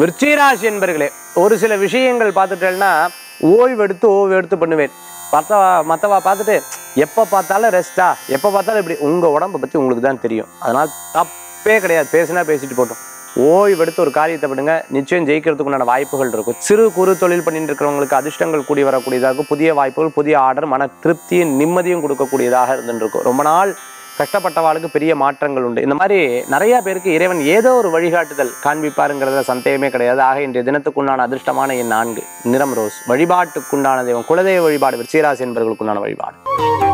விருச்சிகராசி என்பர்களே ஒரு சில விஷயங்கள் பார்த்துட்டேன்னா ஓய்வெடுத்து ஓய்வெடுத்து பண்ணுவேன் மற்றவா மற்றவா பார்த்துட்டு எப்போ பார்த்தாலும் ரெஸ்ட்டா எப்போ பார்த்தாலும் இப்படி உங்கள் உடம்பை பற்றி உங்களுக்கு தான் தெரியும் அதனால் தப்பே கிடையாது பேசினா பேசிட்டு போட்டோம் ஓய்வெடுத்து ஒரு காரியத்தை பண்ணுங்க நிச்சயம் ஜெயிக்கிறதுக்குண்டான வாய்ப்புகள் இருக்கும் சிறு குறு தொழில் பண்ணிட்டு இருக்கிறவங்களுக்கு அதிர்ஷ்டங்கள் கூடி வரக்கூடியதாக இருக்கும் புதிய வாய்ப்புகள் புதிய ஆர்டர் மன திருப்தியும் நிம்மதியும் கொடுக்கக்கூடியதாக இருந்துட்டு இருக்கும் ரொம்ப நாள் கஷ்டப்பட்டவாளுக்கு பெரிய மாற்றங்கள் உண்டு இந்த மாதிரி நிறைய பேருக்கு இறைவன் ஏதோ ஒரு வழிகாட்டுதல் காண்பிப்பாருங்கிறதுல சந்தேகமே கிடையாது ஆக இன்றைய தினத்துக்குண்டான அதிர்ஷ்டமான எண் நான்கு நிறம் ரோஸ் வழிபாட்டுக்குண்டான தெய்வம் குலதெய்வ வழிபாடு விருச்சிகராசி என்பவர்களுக்குண்டான வழிபாடு